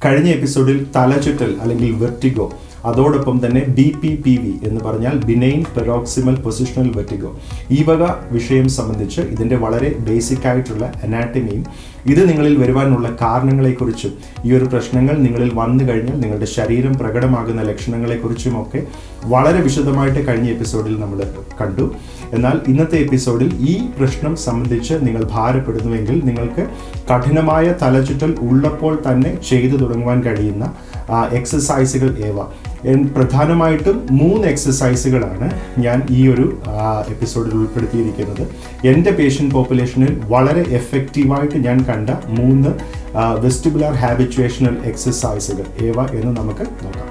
കഴിഞ്ഞ എപ്പിസോഡിൽ തലചുറ്റൽ അല്ലെങ്കിൽ വെർട്ടിഗോ അതോടൊപ്പം തന്നെ ബി പി പി വി എന്ന് പറഞ്ഞാൽ ബിനൈൻ പെറോക്സിമൽ പൊസിഷണൽ വെർട്ടിഗോ ഈ വക വിഷയം സംബന്ധിച്ച് ഇതിൻ്റെ വളരെ ബേസിക് ആയിട്ടുള്ള അനാറ്റമിയും ഇത് നിങ്ങളിൽ വരുവാനുള്ള കാരണങ്ങളെക്കുറിച്ചും ഈ ഒരു പ്രശ്നങ്ങൾ നിങ്ങളിൽ വന്നു കഴിഞ്ഞാൽ നിങ്ങളുടെ ശരീരം പ്രകടമാകുന്ന ലക്ഷണങ്ങളെക്കുറിച്ചും ഒക്കെ വളരെ വിശദമായിട്ട് കഴിഞ്ഞ എപ്പിസോഡിൽ നമ്മൾ കണ്ടു എന്നാൽ ഇന്നത്തെ എപ്പിസോഡിൽ ഈ പ്രശ്നം സംബന്ധിച്ച് നിങ്ങൾ ഭാരപ്പെടുന്നുവെങ്കിൽ നിങ്ങൾക്ക് കഠിനമായ തലചുറ്റൽ ഉള്ളപ്പോൾ തന്നെ ചെയ്തു തുടങ്ങുവാൻ കഴിയുന്ന എക്സസൈസുകൾ ഏവ എൻ- പ്രധാനമായിട്ടും മൂന്ന് എക്സസൈസുകളാണ് ഞാൻ ഈ ഒരു എപ്പിസോഡിൽ ഉൾപ്പെടുത്തിയിരിക്കുന്നത് എൻ്റെ പേഷ്യൻ്റ് പോപ്പുലേഷനിൽ വളരെ എഫക്റ്റീവായിട്ട് ഞാൻ കണ്ട മൂന്ന് വെസ്റ്റിബുലാർ ഹാബിറ്റുവേഷണൽ എക്സസൈസുകൾ ഏവ എന്ന് നമുക്ക് നോക്കാം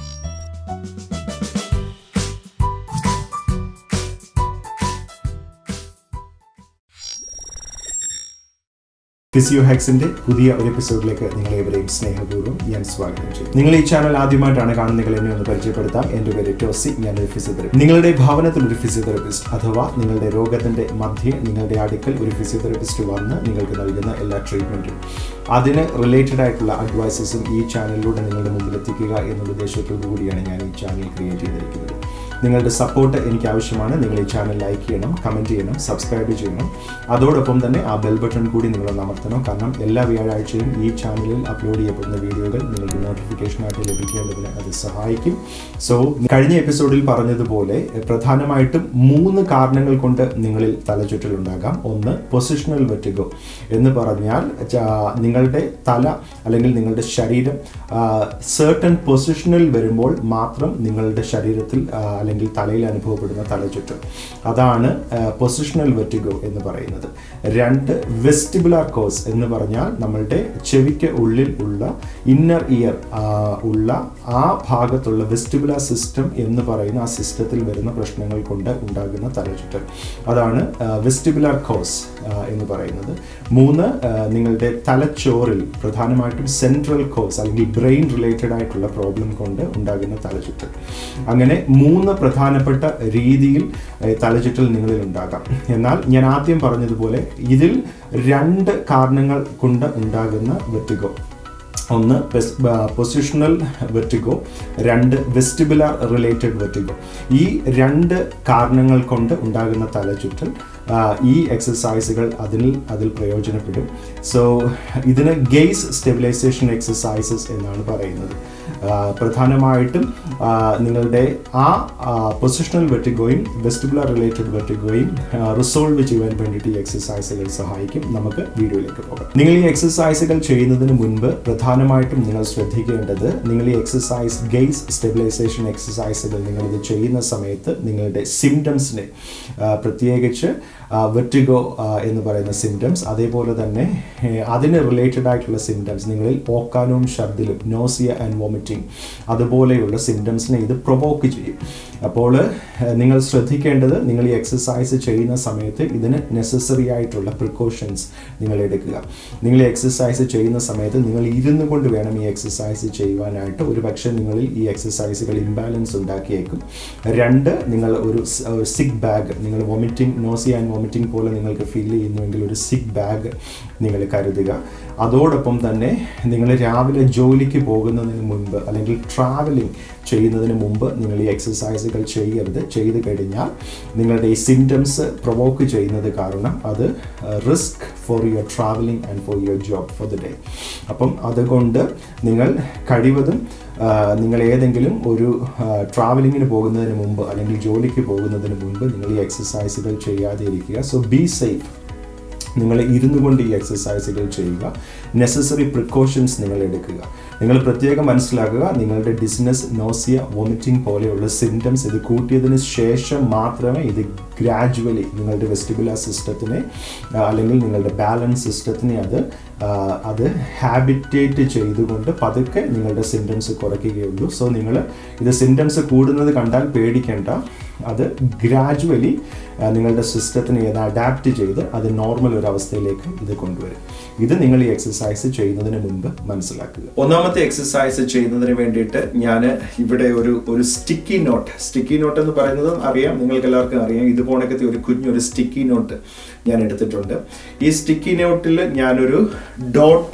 ഫിസിയോ ഹാക്സിന്റെ പുതിയ ഒരു എപ്പിസോഡിലേക്ക് നിങ്ങളേവരെയും സ്നേഹപൂർവ്വം ഞാൻ സ്വാഗതം ചെയ്യും നിങ്ങൾ ഈ ചാനൽ ആദ്യമായിട്ടാണ് കാണുന്നെങ്കിൽ എന്നെ ഒന്ന് പരിചയപ്പെടുത്താം എൻ്റെ പേര് ടോസി ഞാനൊരു ഫിസിയോതെറപ്പി നിങ്ങളുടെ ഭവനത്തിൽ ഒരു ഫിസിയോതെറപ്പിസ്റ്റ് അഥവാ നിങ്ങളുടെ രോഗത്തിന്റെ മധ്യേ നിങ്ങളുടെ അടുക്കൽ ഒരു ഫിസിയോതെറപ്പിസ്റ്റ് വന്ന് നിങ്ങൾക്ക് നൽകുന്ന എല്ലാ ട്രീറ്റ്മെന്റും അതിന് റിലേറ്റഡ് ആയിട്ടുള്ള അഡ്വൈസസും ഈ ചാനലിലൂടെ നിങ്ങളുടെ മുമ്പിൽ എത്തിക്കുക എന്നുള്ള ഉദ്ദേശത്തോടു കൂടിയാണ് ഞാൻ ഈ ചാനൽ ക്രിയേറ്റ് ചെയ്തിരിക്കുന്നത് നിങ്ങളുടെ സപ്പോർട്ട് എനിക്ക് ആവശ്യമാണ് നിങ്ങൾ ഈ ചാനൽ ലൈക്ക് ചെയ്യണം കമൻറ്റ് ചെയ്യണം സബ്സ്ക്രൈബ് ചെയ്യണം അതോടൊപ്പം തന്നെ ആ ബെൽ ബട്ടൺ കൂടി നിങ്ങൾ അമർത്തണം കാരണം എല്ലാ വ്യാഴാഴ്ചയും ഈ ചാനലിൽ അപ്ലോഡ് ചെയ്യപ്പെടുന്ന വീഡിയോകൾ നിങ്ങൾക്ക് നോട്ടിഫിക്കേഷനായിട്ട് ലഭിക്കേണ്ടതിന് അത് സഹായിക്കും സോ കഴിഞ്ഞ എപ്പിസോഡിൽ പറഞ്ഞതുപോലെ പ്രധാനമായിട്ടും മൂന്ന് കാരണങ്ങൾ കൊണ്ട് നിങ്ങളിൽ തലചുറ്റലുണ്ടാകാം ഒന്ന് പൊസിഷണൽ വെറ്റിഗോ എന്ന് പറഞ്ഞാൽ ച- നിങ്ങളുടെ തല അല്ലെങ്കിൽ നിങ്ങളുടെ ശരീരം സേർട്ടൺ പൊസിഷനിൽ വരുമ്പോൾ മാത്രം നിങ്ങളുടെ ശരീരത്തിൽ ആ, അല്ലെങ്കിൽ തലയിൽ അനുഭവപ്പെടുന്ന തലചുറ്റൽ അതാണ് പൊസിഷണൽ വെറ്റിഗോ എന്ന് പറയുന്നത് രണ്ട് വെസ്റ്റിബുലാർ കോസ് എന്ന് പറഞ്ഞാൽ നമ്മളുടെ ചെവിക്ക് ഉള്ളിൽ ഉള്ള ഇന്നർ ഇയർ ഉള്ള ആ ഭാഗത്തുള്ള വെസ്റ്റിബുലാർ സിസ്റ്റം എന്ന് പറയുന്ന ആ സിസ്റ്റത്തിൽ വരുന്ന പ്രശ്നങ്ങൾ കൊണ്ട് ഉണ്ടാകുന്ന തലചുറ്റൽ അതാണ് വെസ്റ്റിബുലാർ കോസ് എന്ന് പറയുന്നത് മൂന്ന് ആ, നിങ്ങളുടെ തലച്ചോറിൽ പ്രധാനമായിട്ടും സെൻട്രൽ കോസ് അല്ലെങ്കിൽ ബ്രെയിൻ റിലേറ്റഡ് ആയിട്ടുള്ള പ്രോബ്ലം കൊണ്ട് ഉണ്ടാകുന്ന തലചുറ്റൽ അങ്ങനെ മൂന്ന് പ്രധാനപ്പെട്ട രീതിയിൽ ഏ, തലചുറ്റൽ നിങ്ങളിൽ ഉണ്ടാകാം എന്നാൽ ഞാൻ ആദ്യം പറഞ്ഞതുപോലെ ഇതിൽ രണ്ട് കാരണങ്ങൾ കൊണ്ട് ഉണ്ടാകുന്ന വെറ്റിഗോ ഒന്ന് പൊസിഷണൽ വെർട്ടിഗോ രണ്ട് വെസ്റ്റിബുലാർ റിലേറ്റഡ് വെർട്ടിഗോ ഈ രണ്ട് കാരണങ്ങൾ കൊണ്ട് ഉണ്ടാകുന്ന തലചുറ്റൽ ആ, ഈ എക്സസൈസുകൾ അതിൽ അതിൽ പ്രയോജനപ്പെടും സോ ഇതിന് ഗെയ്സ് സ്റ്റെബിലൈസേഷൻ എക്സസൈസസ് എന്നാണ് പറയുന്നത് ആ, പ്രധാനമായിട്ടും ആ, നിങ്ങളുടെ ആ പൊസിഷണൽ വെർട്ടിഗോയും വെസ്റ്റിബുലാർ റിലേറ്റഡ് വെർട്ടിഗോയും റിസോൾവ് ചെയ്യാൻ വേണ്ടിയിട്ട് ഈ എക്സസൈസുകൾ സഹായിക്കും നമുക്ക് വീഡിയോയിലേക്ക് പോകാം നിങ്ങൾ ഈ എക്സസൈസുകൾ ചെയ്യുന്നതിന് മുൻപ് പ്രധാനമായിട്ടും നിങ്ങൾ ശ്രദ്ധിക്കേണ്ടത് നിങ്ങൾ ഈ എക്സസൈസ് ഗെയ്സ് സ്റ്റെബിലൈസേഷൻ എക്സസൈസുകൾ നിങ്ങൾ ഇത് ചെയ്യുന്ന സമയത്ത് നിങ്ങളുടെ സിംറ്റംസിനെ പ്രത്യേകിച്ച് വെർട്ടിഗോ എന്ന് പറയുന്ന സിംറ്റംസ് അതേപോലെ തന്നെ ഏഹ്, അതിന് റിലേറ്റഡ് ആയിട്ടുള്ള സിംറ്റംസ് നിങ്ങളിൽ ഓക്കാനവും ഛർദിലും നോസിയ ആൻഡ് വോമിറ്റിംഗ് അതുപോലെയുള്ള സിംറ്റംസിനെ ഇത് പ്രൊവോക്ക് ചെയ്യും അപ്പോൾ ഏഹ്, നിങ്ങൾ ശ്രദ്ധിക്കേണ്ടത് നിങ്ങൾ ഈ എക്സസൈസ് ചെയ്യുന്ന സമയത്ത് ഇതിന് നെസസറി ആയിട്ടുള്ള പ്രിക്കോഷൻസ് നിങ്ങൾ എടുക്കുക നിങ്ങൾ ഈ എക്സസൈസ് ചെയ്യുന്ന സമയത്ത് നിങ്ങൾ ഇരുന്നു കൊണ്ട് വേണം ഈ എക്സസൈസ് ചെയ്യുവാനായിട്ട് ഒരു പക്ഷേ നിങ്ങളിൽ ഈ എക്സസൈസുകൾ ഇംബാലൻസ് ഉണ്ടാക്കിയേക്കും രണ്ട് നിങ്ങൾ ഒരു സിക്ക് ബാഗ് നിങ്ങൾ വോമിറ്റിംഗ് നോസി ആൻഡ് വോമിറ്റിംഗ് പോലെ നിങ്ങൾക്ക് ഫീൽ ചെയ്യുന്നുവെങ്കിൽ ഒരു സിക്ക് ബാഗ് നിങ്ങൾ കരുതുക അതോടൊപ്പം തന്നെ നിങ്ങൾ രാവിലെ ജോലിക്ക് പോകുന്നതിന് മുൻപ് അല്ലെങ്കിൽ ട്രാവലിംഗ് ചെയ്യുന്നതിന് മുമ്പ് നിങ്ങൾ ഈ എക്സസൈസുകൾ ചെയ്യരുത് ചെയ്ത് കഴിഞ്ഞാൽ നിങ്ങളുടെ ഈ സിംറ്റംസ് പ്രൊവോക്ക് ചെയ്യുന്നത് കാരണം അത് risk for your travelling and for your job for the day അപ്പം അതുകൊണ്ട് നിങ്ങൾ കഴിവതും ആ, നിങ്ങൾ ഏതെങ്കിലും ഒരു ട്രാവലിങ്ങിന് പോകുന്നതിന് മുമ്പ് അല്ലെങ്കിൽ ജോലിക്ക് പോകുന്നതിന് മുമ്പ് നിങ്ങൾ ഈ എക്സസൈസുകൾ ചെയ്യാതെ ഇരിക്കുക സോ ബി സേഫ് നിങ്ങൾ ഇരുന്നു കൊണ്ട് ഈ എക്സസൈസുകൾ ചെയ്യുക നെസസറി പ്രിക്കോഷൻസ് നിങ്ങൾ എടുക്കുക നിങ്ങൾ പ്രത്യേകം മനസ്സിലാക്കുക നിങ്ങളുടെ ഡിസ്നസ് നോസിയ വോമിറ്റിംഗ് പോലെയുള്ള സിംറ്റംസ് ഇത് കൂട്ടിയതിന് ശേഷം മാത്രമേ ഇത് ഗ്രാജുവലി നിങ്ങളുടെ വെസ്റ്റിബുലാർ സിസ്റ്റത്തിനെ ആ, അല്ലെങ്കിൽ നിങ്ങളുടെ ബാലൻസ് സിസ്റ്റത്തിനെ അത് ആ, അത് ഹാബിറ്റേറ്റ് ചെയ്തുകൊണ്ട് പതുക്കെ നിങ്ങളുടെ സിംറ്റംസ് കുറയ്ക്കുകയുള്ളൂ സോ നിങ്ങൾ ഇത് സിംറ്റംസ് കൂടുന്നത് കണ്ടാൽ പേടിക്കേണ്ട അത് ഗ്രാജുവലി നിങ്ങളുടെ സിസ്റ്റത്തിനെ ഇത് അഡാപ്റ്റ് ചെയ്ത് അത് നോർമൽ ഒരു അവസ്ഥയിലേക്ക് ഇത് കൊണ്ടുവരും ഇത് നിങ്ങൾ ഈ എക്സസൈസ് ചെയ്യുന്നതിന് മുൻപ് മനസ്സിലാക്കുക ഒന്നാമത്തെ എക്സസൈസ് ചെയ്യുന്നതിന് വേണ്ടിയിട്ട് ഞാൻ ഇവിടെ ഒരു ഒരു സ്റ്റിക്കി നോട്ട് സ്റ്റിക്കി നോട്ട് എന്ന് പറയുന്നത് അറിയാം നിങ്ങൾക്ക് എല്ലാവർക്കും അറിയാം ഇത് പോണക്കത്തെ ഒരു കുഞ്ഞൊരു സ്റ്റിക്കി നോട്ട് ഞാൻ എടുത്തിട്ടുണ്ട് ഈ സ്റ്റിക്കി നോട്ടിൽ ഞാനൊരു ഡോട്ട്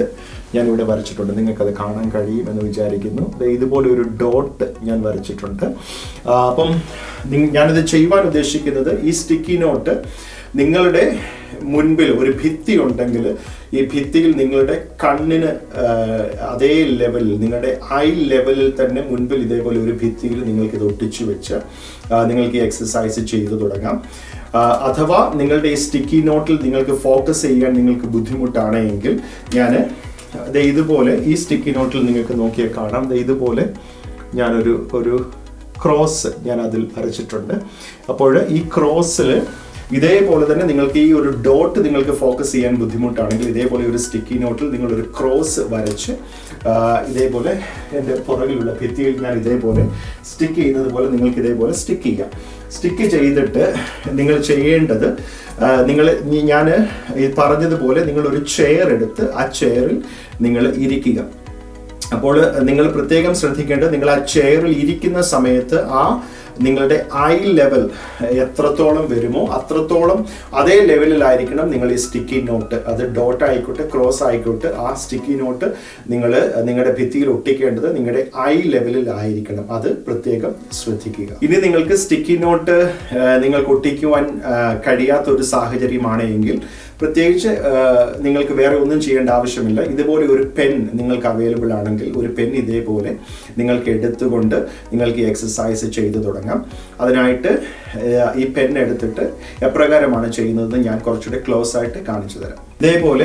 ഞാൻ ഇവിടെ വരച്ചിട്ടുണ്ട് നിങ്ങൾക്കത് കാണാൻ കഴിയും എന്ന് വിചാരിക്കുന്നു ദേ ഇതുപോലെ ഒരു ഡോട്ട് ഞാൻ വരച്ചിട്ടുണ്ട് ആ, അപ്പം നിങ്ങ- ഞാനിത് ചെയ്യുവാൻ ഉദ്ദേശിക്കുന്നത് ഈ സ്റ്റിക്കി നോട്ട് നിങ്ങളുടെ മുൻപിൽ ഒരു ഭിത്തി ഉണ്ടെങ്കിൽ ഈ ഭിത്തിയിൽ നിങ്ങളുടെ കണ്ണിന് ആ, അതേ ലെവലിൽ നിങ്ങളുടെ ഐ ലെവലിൽ തന്നെ മുൻപിൽ ഇതേപോലെ ഒരു ഭിത്തിയിൽ നിങ്ങൾക്ക് ഇത് ഒട്ടിച്ചു വെച്ച് ആ, നിങ്ങൾക്ക് ഈ എക്സസൈസ് ചെയ്തു തുടങ്ങാം ആ, അഥവാ നിങ്ങളുടെ ഈ സ്റ്റിക്കി നോട്ടിൽ നിങ്ങൾക്ക് ഫോക്കസ് ചെയ്യാൻ നിങ്ങൾക്ക് ബുദ്ധിമുട്ടാണ് എങ്കിൽ ഞാൻ ദേ ഇതുപോലെ ഈ സ്റ്റിക്കി നോട്ടിൽ നിങ്ങൾക്ക് നോക്കിയാൽ കാണാം ദേ ഇതുപോലെ ഞാനൊരു ഒരു ക്രോസ് ഞാൻ അതിൽ വരച്ചിട്ടുണ്ട് അപ്പോൾ ഈ ക്രോസിൽ ഇതേപോലെ തന്നെ നിങ്ങൾക്ക് ഈ ഒരു ഡോട്ട് നിങ്ങൾക്ക് ഫോക്കസ് ചെയ്യാൻ ബുദ്ധിമുട്ടാണെങ്കിൽ ഇതേപോലെ ഒരു സ്റ്റിക്കി നോട്ടിൽ നിങ്ങൾ ഒരു ക്രോസ് വരച്ച് ആ, ഇതേപോലെ എൻ്റെ പുറകിലുള്ള ഭിത്തിയിൽ ഞാൻ ഇതേപോലെ സ്റ്റിക്ക് ചെയ്യുന്നത് പോലെ നിങ്ങൾക്ക് ഇതേപോലെ സ്റ്റിക്ക് ചെയ്യാം സ്റ്റിക്ക് ചെയ്തിട്ട് നിങ്ങൾ ചെയ്യേണ്ടത് നിങ്ങൾ ഞാൻ ഈ പറഞ്ഞതുപോലെ നിങ്ങൾ ഒരു ചെയർ എടുത്ത് ആ ചെയറിൽ നിങ്ങൾ ഇരിക്കുക അപ്പോൾ നിങ്ങൾ പ്രത്യേകം ശ്രദ്ധിക്കേണ്ടത് നിങ്ങൾ ആ ചെയറിൽ ഇരിക്കുന്ന സമയത്ത് ആ നിങ്ങളുടെ ഐ ലെവൽ എത്രത്തോളം വരുമോ അത്രത്തോളം അതേ ലെവലിലായിരിക്കണം നിങ്ങൾ ഈ സ്റ്റിക്കി നോട്ട് അത് ഡോട്ട് ആയിക്കോട്ടെ ക്രോസ് ആയിക്കോട്ടെ ആ സ്റ്റിക്കി നോട്ട് നിങ്ങൾ നിങ്ങളുടെ ഭിത്തിയിൽ ഒട്ടിക്കേണ്ടത് നിങ്ങളുടെ ഐ ലെവലിലായിരിക്കണം അത് പ്രത്യേകം ശ്രദ്ധിക്കുക ഇനി നിങ്ങൾക്ക് സ്റ്റിക്കി നോട്ട് നിങ്ങൾക്ക് ഒട്ടിക്കുവാൻ ആ, കഴിയാത്ത ഒരു സാഹചര്യമാണ് എങ്കിൽ പ്രത്യേകിച്ച് ആ, നിങ്ങൾക്ക് വേറെ ഒന്നും ചെയ്യേണ്ട ആവശ്യമില്ല ഇതുപോലെ ഒരു പെൻ നിങ്ങൾക്ക് അവൈലബിൾ ആണെങ്കിൽ ഒരു പെൻ ഇതേപോലെ നിങ്ങൾക്ക് എടുത്തുകൊണ്ട് നിങ്ങൾക്ക് ഈ എക്സസൈസ് ചെയ്തു തുടങ്ങാം അതിനായിട്ട് ആ, ഈ പെൻ എടുത്തിട്ട് എപ്രകാരമാണ് ചെയ്യുന്നതെന്ന് ഞാൻ കുറച്ചുകൂടെ ക്ലോസ് ആയിട്ട് കാണിച്ചു തരാം ഇതേപോലെ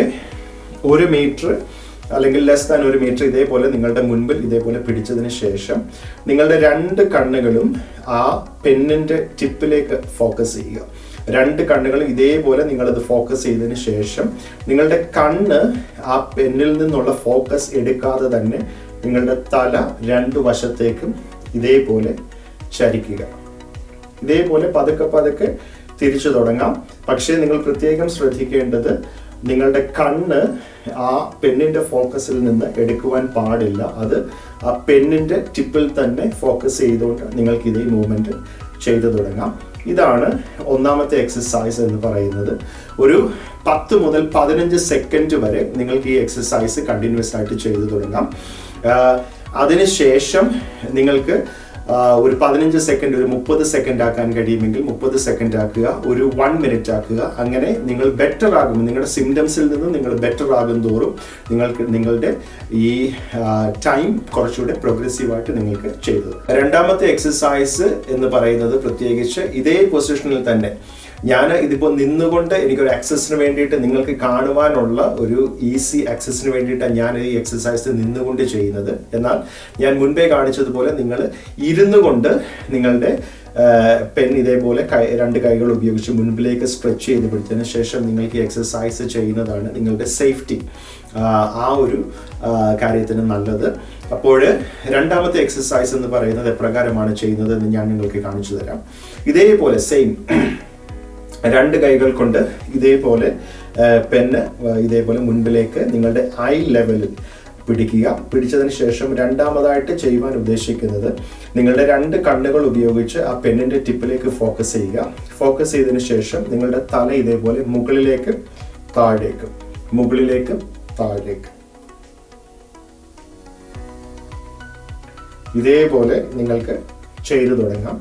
ഒരു മീറ്റർ അല്ലെങ്കിൽ ലെസ് ദാൻ ഒരു മീറ്റർ ഇതേപോലെ നിങ്ങളുടെ മുൻപിൽ ഇതേപോലെ പിടിച്ചതിന് ശേഷം നിങ്ങളുടെ രണ്ട് കണ്ണുകളും ആ പെന്നിന്റെ ടിപ്പിലേക്ക് ഫോക്കസ് ചെയ്യുക രണ്ട് കണ്ണുകളും ഇതേപോലെ നിങ്ങളത് ഫോക്കസ് ചെയ്തതിന് ശേഷം നിങ്ങളുടെ കണ്ണ് ആ പെന്നിൽ നിന്നുള്ള ഫോക്കസ് എടുക്കാതെ തന്നെ നിങ്ങളുടെ തല രണ്ട് വശത്തേക്കും ഇതേപോലെ ചരിക്കുക ഇതേപോലെ പതുക്കെ പതുക്കെ തിരിച്ചു തുടങ്ങാം പക്ഷേ നിങ്ങൾ പ്രത്യേകം ശ്രദ്ധിക്കേണ്ടത് നിങ്ങളുടെ കണ്ണ് ആ പെണ്ണിന്റെ ഫോക്കസിൽ നിന്ന് എടുക്കുവാൻ പാടില്ല അത് ആ പെണ്ണിന്റെ ടിപ്പിൽ തന്നെ ഫോക്കസ് ചെയ്തുകൊണ്ട് നിങ്ങൾക്ക് ഇതേ മൂവ്മെന്റ് ചെയ്തു തുടങ്ങാം ഇതാണ് ഒന്നാമത്തെ എക്സസൈസ് എന്ന് പറയുന്നത് ഒരു പത്ത് മുതൽ പതിനഞ്ച് സെക്കൻഡ് വരെ നിങ്ങൾക്ക് ഈ എക്സസൈസ് കണ്ടിന്യൂസ് ആയിട്ട് ചെയ്തു തുടങ്ങാം ആഹ് അതിനുശേഷം നിങ്ങൾക്ക് ആ, ഒരു പതിനഞ്ച് സെക്കൻഡ് ഒരു മുപ്പത് സെക്കൻഡ് ആക്കാൻ കഴിയുമെങ്കിൽ മുപ്പത് സെക്കൻഡ് ആക്കുക ഒരു വൺ മിനിറ്റ് ആക്കുക അങ്ങനെ നിങ്ങൾ ബെറ്റർ ആകും നിങ്ങളുടെ സിംറ്റംസിൽ നിന്ന് നിങ്ങൾ ബെറ്റർ ആകും തോറും നിങ്ങൾക്ക് നിങ്ങളുടെ ഈ ടൈം കുറച്ചുകൂടെ പ്രോഗ്രസീവായിട്ട് നിങ്ങൾക്ക് ചെയ്തത് രണ്ടാമത്തെ എക്സസൈസ് എന്ന് പറയുന്നത് പ്രത്യേകിച്ച് ഇതേ പൊസിഷനിൽ തന്നെ ഞാൻ ഇതിപ്പോൾ നിന്നുകൊണ്ട് എനിക്കൊരു ആക്സസിന് വേണ്ടിയിട്ട് നിങ്ങൾക്ക് കാണുവാനുള്ള ഒരു ഈസി ആക്സസിന് വേണ്ടിയിട്ടാണ് ഞാൻ ഈ എക്സസൈസ് നിന്നുകൊണ്ട് ചെയ്യുന്നത് എന്നാൽ ഞാൻ മുൻപേ കാണിച്ചതുപോലെ നിങ്ങൾ ഇരുന്നു കൊണ്ട് നിങ്ങളുടെ പെൻ ഇതേപോലെ കൈ രണ്ട് കൈകൾ ഉപയോഗിച്ച് മുൻപിലേക്ക് സ്ട്രെച്ച് ചെയ്ത് പിടിച്ചതിന് ശേഷം നിങ്ങൾക്ക് ഈ എക്സസൈസ് ചെയ്യുന്നതാണ് നിങ്ങളുടെ സേഫ്റ്റി ആ ഒരു ആ, കാര്യത്തിന് നല്ലത് അപ്പോൾ രണ്ടാമത്തെ എക്സസൈസ് എന്ന് പറയുന്നത് എപ്രകാരമാണ് ചെയ്യുന്നത് എന്ന് ഞാൻ നിങ്ങൾക്ക് കാണിച്ചു തരാം ഇതേപോലെ സെയിം രണ്ട് കൈകൾ കൊണ്ട് ഇതേപോലെ പെന്ന് ഇതേപോലെ മുൻപിലേക്ക് നിങ്ങളുടെ ഐ ലെവലിൽ പിടിക്കുക പിടിച്ചതിന് ശേഷം രണ്ടാമതായിട്ട് ചെയ്യുവാൻ ഉദ്ദേശിക്കുന്നത് നിങ്ങളുടെ രണ്ട് കണ്ണുകൾ ഉപയോഗിച്ച് ആ പെന്നിന്റെ ടിപ്പിലേക്ക് ഫോക്കസ് ചെയ്യുക ഫോക്കസ് ചെയ്തതിന് ശേഷം നിങ്ങളുടെ തല ഇതേപോലെ മുകളിലേക്ക് താഴേക്ക് മുകളിലേക്ക് താഴേക്ക് ഇതേപോലെ നിങ്ങൾക്ക് ചെയ്തു തുടങ്ങാം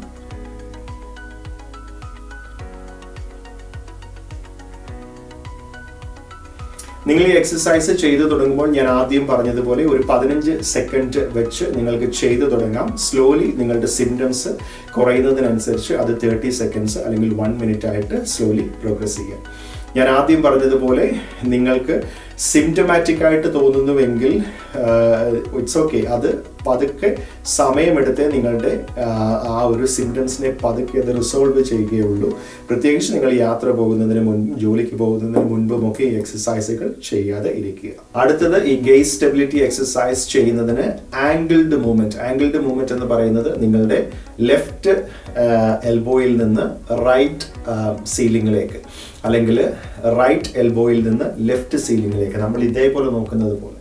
നിങ്ങൾ ഈ എക്സസൈസ് ചെയ്തു തുടങ്ങുമ്പോൾ ഞാൻ ആദ്യം പറഞ്ഞതുപോലെ ഒരു പതിനഞ്ച് സെക്കൻഡ് വെച്ച് നിങ്ങൾക്ക് ചെയ്തു തുടങ്ങാം സ്ലോലി നിങ്ങളുടെ സിംറ്റംസ് കുറയുന്നതിനനുസരിച്ച് അത് തേർട്ടി സെക്കൻഡ്സ് അല്ലെങ്കിൽ വൺ മിനിറ്റ് ആയിട്ട് സ്ലോലി പ്രോഗ്രസ് ചെയ്യാം ഞാൻ ആദ്യം പറഞ്ഞതുപോലെ നിങ്ങൾക്ക് സിംറ്റമാറ്റിക് ആയിട്ട് തോന്നുന്നുവെങ്കിൽ ഇറ്റ്സ് ഓക്കെ അത് പതുക്കെ സമയമെടുത്തേ നിങ്ങളുടെ ആ, ആ ഒരു സിംറ്റംസിനെ പതുക്കെ അത് റിസോൾവ് ചെയ്യുകയുള്ളൂ പ്രത്യേകിച്ച് നിങ്ങൾ യാത്ര പോകുന്നതിന് മുൻപ് ജോലിക്ക് പോകുന്നതിന് മുൻപും ഒക്കെ ഈ എക്സസൈസുകൾ ചെയ്യാതെ ഇരിക്കുക അടുത്തത് ഈ ഗെയ്സ് സ്റ്റെബിലിറ്റി എക്സസൈസ് ചെയ്യുന്നതിന് ആംഗിൾഡ് മൂവ്മെന്റ് ആംഗിൾഡ് മൂവ്മെന്റ് എന്ന് പറയുന്നത് നിങ്ങളുടെ ലെഫ്റ്റ് എൽബോയിൽ നിന്ന് റൈറ്റ് സീലിംഗിലേക്ക് അല്ലെങ്കിൽ റൈറ്റ് എൽബോയിൽ നിന്ന് ലെഫ്റ്റ് സീലിംഗിലേക്ക് നമ്മൾ ഇതേപോലെ നോക്കുന്നത് പോലെ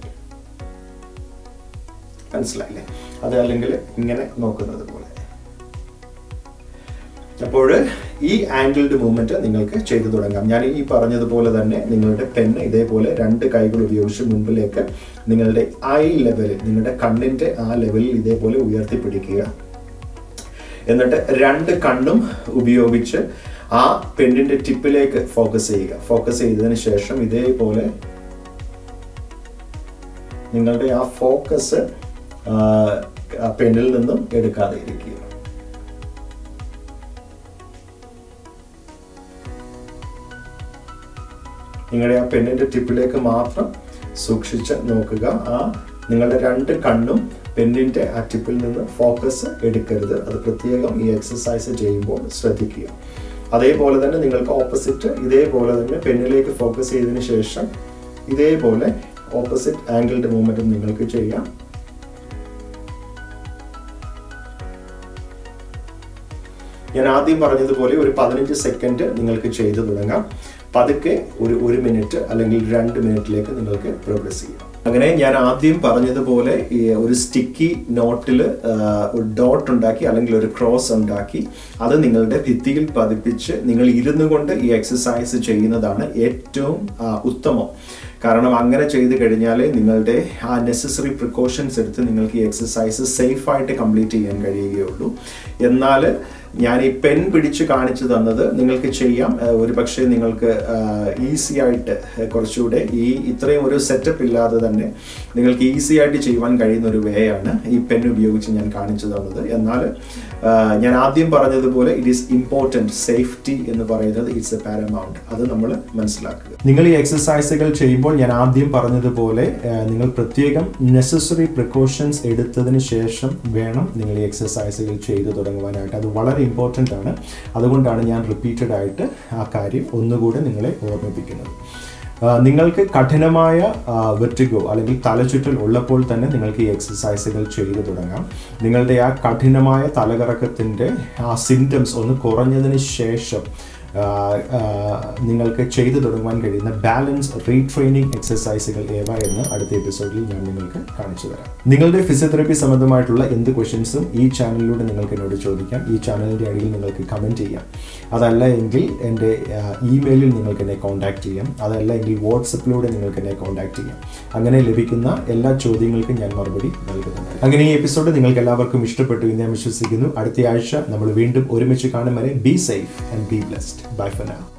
മനസ്സിലായില്ലേ അത് അല്ലെങ്കിൽ ഇങ്ങനെ നോക്കുന്നത് പോലെ അപ്പോൾ ഈ ആംഗിൾഡ് മൂവ്മെന്റ് നിങ്ങൾക്ക് ചെയ്തു തുടങ്ങാം ഞാൻ ഈ പറഞ്ഞതുപോലെ തന്നെ നിങ്ങളുടെ പെണ്ണ് ഇതേപോലെ രണ്ട് കൈകൾ ഉപയോഗിച്ച് മുൻപിലേക്ക് നിങ്ങളുടെ ഐ ലെവലിൽ നിങ്ങളുടെ കണ്ണിന്റെ ആ ലെവലിൽ ഇതേപോലെ ഉയർത്തിപ്പിടിക്കുക എന്നിട്ട് രണ്ട് കണ്ണും ഉപയോഗിച്ച് ആ പെണ്ണിന്റെ ടിപ്പിലേക്ക് ഫോക്കസ് ചെയ്യുക ഫോക്കസ് ചെയ്തതിന് ശേഷം ഇതേപോലെ നിങ്ങളുടെ ആ ഫോക്കസ് പെണ്ണിൽ നിന്നും എടുക്കാതെ ഇരിക്കുക നിങ്ങളുടെ ആ പെണ്ണിന്റെ ടിപ്പിലേക്ക് മാത്രം സൂക്ഷിച്ച് നോക്കുക ആ നിങ്ങളുടെ രണ്ട് കണ്ണും പെണ്ണിന്റെ ആ ടിപ്പിൽ നിന്ന് ഫോക്കസ് എടുക്കരുത് അത് പ്രത്യേകം ഈ എക്സസൈസ് ചെയ്യുമ്പോൾ ശ്രദ്ധിക്കുക അതേപോലെ തന്നെ നിങ്ങൾക്ക് ഓപ്പോസിറ്റ് ഇതേപോലെ തന്നെ പെണ്ണിലേക്ക് ഫോക്കസ് ചെയ്തതിന് ശേഷം ഇതേപോലെ ഓപ്പോസിറ്റ് ആംഗിൾഡ് മൂവ്മെന്റും നിങ്ങൾക്ക് ചെയ്യാം ഞാൻ ആദ്യം പറഞ്ഞതുപോലെ ഒരു പതിനഞ്ച് സെക്കൻഡ് നിങ്ങൾക്ക് ചെയ്തു തുടങ്ങാം പതുക്കെ ഒരു ഒരു മിനിറ്റ് അല്ലെങ്കിൽ രണ്ട് മിനിറ്റിലേക്ക് നിങ്ങൾക്ക് പ്രോഗ്രസ് ചെയ്യാം അങ്ങനെ ഞാൻ ആദ്യം പറഞ്ഞതുപോലെ ഈ ഒരു സ്റ്റിക്കി നോട്ടിൽ ഒരു ഡോട്ട് ഉണ്ടാക്കി അല്ലെങ്കിൽ ഒരു ക്രോസ് ഉണ്ടാക്കി അത് നിങ്ങളുടെ ഭിത്തിയിൽ പതിപ്പിച്ച് നിങ്ങൾ ഇരുന്നു കൊണ്ട് ഈ എക്സസൈസ് ചെയ്യുന്നതാണ് ഏറ്റവും ഉത്തമം കാരണം അങ്ങനെ ചെയ്ത് കഴിഞ്ഞാൽ നിങ്ങളുടെ ആ നെസസറി പ്രിക്കോഷൻസ് എടുത്ത് നിങ്ങൾക്ക് ഈ എക്സസൈസ് സേഫായിട്ട് കംപ്ലീറ്റ് ചെയ്യാൻ കഴിയുകയുള്ളൂ എന്നാൽ ഞാൻ ഈ പെൻ പിടിച്ച് കാണിച്ചു തന്നത് നിങ്ങൾക്ക് ചെയ്യാം ഒരു പക്ഷേ നിങ്ങൾക്ക് ഈസി ആയിട്ട് കുറച്ചുകൂടെ ഈ ഇത്രയും ഒരു സെറ്റപ്പ് ഇല്ലാതെ തന്നെ നിങ്ങൾക്ക് ഈസി ആയിട്ട് ചെയ്യുവാൻ കഴിയുന്ന ഒരു വേ ആണ് ഈ പെൻ ഉപയോഗിച്ച് ഞാൻ കാണിച്ചു തന്നത് എന്നാൽ ഞാൻ ആദ്യം പറഞ്ഞതുപോലെ ഇറ്റ് ഈസ് ഇമ്പോർട്ടൻറ്റ് സേഫ്റ്റി എന്ന് പറയുന്നത് ഇറ്റ്സ് എ പാരമൗണ്ട് അത് നമ്മൾ മനസ്സിലാക്കുക നിങ്ങൾ ഈ എക്സസൈസുകൾ ചെയ്യുമ്പോൾ ഞാൻ ആദ്യം പറഞ്ഞതുപോലെ നിങ്ങൾ പ്രത്യേകം നെസസറി പ്രിക്കോഷൻസ് എടുത്തതിന് ശേഷം വേണം നിങ്ങൾ ഈ എക്സസൈസുകൾ ചെയ്തു തുടങ്ങുവാനായിട്ട് അത് വളരെ ഇമ്പോർട്ടൻ്റ് ആണ് അതുകൊണ്ടാണ് ഞാൻ റിപ്പീറ്റഡ് ആയിട്ട് ആ കാര്യം ഒന്നുകൂടെ നിങ്ങളെ ഓർമ്മിപ്പിക്കുന്നത് നിങ്ങൾക്ക് കഠിനമായ വെർട്ടിഗോ അല്ലെങ്കിൽ തലചുറ്റൽ ഉള്ളപ്പോൾ തന്നെ നിങ്ങൾക്ക് ഈ എക്സസൈസുകൾ ചെയ്തു തുടങ്ങാം നിങ്ങളുടെ ആ കഠിനമായ തലകറക്കത്തിൻ്റെ ആ സിംറ്റംസ് ഒന്ന് കുറഞ്ഞതിന് ശേഷം നിങ്ങൾക്ക് ചെയ്തു തുടങ്ങുവാൻ കഴിയുന്ന ബാലൻസ് റീട്രെയിനിങ് എക്സസൈസുകൾ ഏവ എന്ന് അടുത്ത എപ്പിസോഡിൽ ഞാൻ നിങ്ങൾക്ക് കാണിച്ചു തരാം നിങ്ങളുടെ ഫിസിയോതെറപ്പി സംബന്ധമായിട്ടുള്ള എന്ത് ക്വസ്റ്റ്യൻസും ഈ ചാനലിലൂടെ നിങ്ങൾക്ക് എന്നോട് ചോദിക്കാം ഈ ചാനലിൻ്റെ അടിയിൽ നിങ്ങൾക്ക് കമൻറ്റ് ചെയ്യാം അതല്ല എങ്കിൽ എൻ്റെ ഇമെയിലിൽ നിങ്ങൾക്ക് എന്നെ കോൺടാക്ട് ചെയ്യാം അതല്ല എങ്കിൽ വാട്സപ്പിലൂടെ നിങ്ങൾക്ക് എന്നെ കോൺടാക്ട് ചെയ്യാം അങ്ങനെ ലഭിക്കുന്ന എല്ലാ ചോദ്യങ്ങൾക്കും ഞാൻ മറുപടി നൽകുന്നുണ്ട് അങ്ങനെ ഈ എപ്പിസോഡ് നിങ്ങൾക്ക് എല്ലാവർക്കും ഇഷ്ടപ്പെട്ടു എന്ന് ഞാൻ വിശ്വസിക്കുന്നു അടുത്ത ആഴ്ച നമ്മൾ വീണ്ടും ഒരുമിച്ച് കാണും വരെ be safe and be blessed bye for now